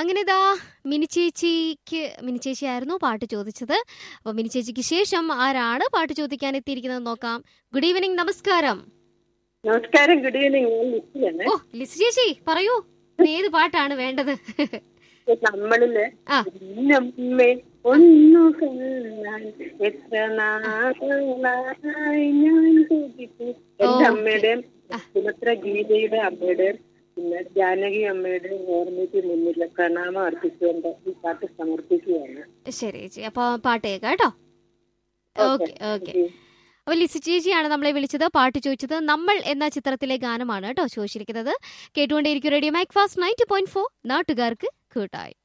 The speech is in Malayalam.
അങ്ങനെ ഇതാ മിനി ചേച്ചിക്ക് മിനി ചേച്ചി ആയിരുന്നു പാട്ട് ചോദിച്ചത് അപ്പൊ മിനി ചേച്ചിക്ക് ശേഷം ആരാണ് പാട്ട് ചോദിക്കാൻ എത്തിയിരിക്കുന്നത് നോക്കാം ഗുഡ് ഈവനിങ് നമസ്കാരം നമസ്കാരം ഗുഡ് ഈവനിങ് ഞാൻ ലിസ്റ്റിലാണ് ഓ ലിസ് ചേച്ചി പറയൂ ഇന്ന് ഏത് പാട്ടാണ് വേണ്ടത് നമ്മളില് ആ. നമ്മെ ഒന്നു കാണാൻ എത്ര നാളായി ഞാൻ ചോദിച്ചു എന്റെ ഓ, അമ്മയുടെയും സുഭദ്ര ഗീതയുടെ അമ്മയുടെയും പിന്നെ ജാനകി അമ്മയുടെ ഓർമ്മയ്ക്ക് മുന്നിൽ പ്രണാമം അർപ്പിച്ചുകൊണ്ട് ഈ പാട്ട് സമർപ്പിക്കുകയാണ് ശരി ചേച്ചി അപ്പൊ പാട്ട് കേൾക്കാം കേട്ടോ ഓക്കെ ഓക്കെ അപ്പൊ ലിസി ചേച്ചിയാണ് നമ്മളെ വിളിച്ചത് പാട്ട് ചോദിച്ചത് നമ്മൾ എന്ന ചിത്രത്തിലെ ഗാനമാണ് കേട്ടോ ചോദിച്ചിരിക്കുന്നത് കേട്ടുകൊണ്ടേയിരിക്കും radio mike fast ninety point four നാട്ടുകാർക്ക് കൂട്ടായി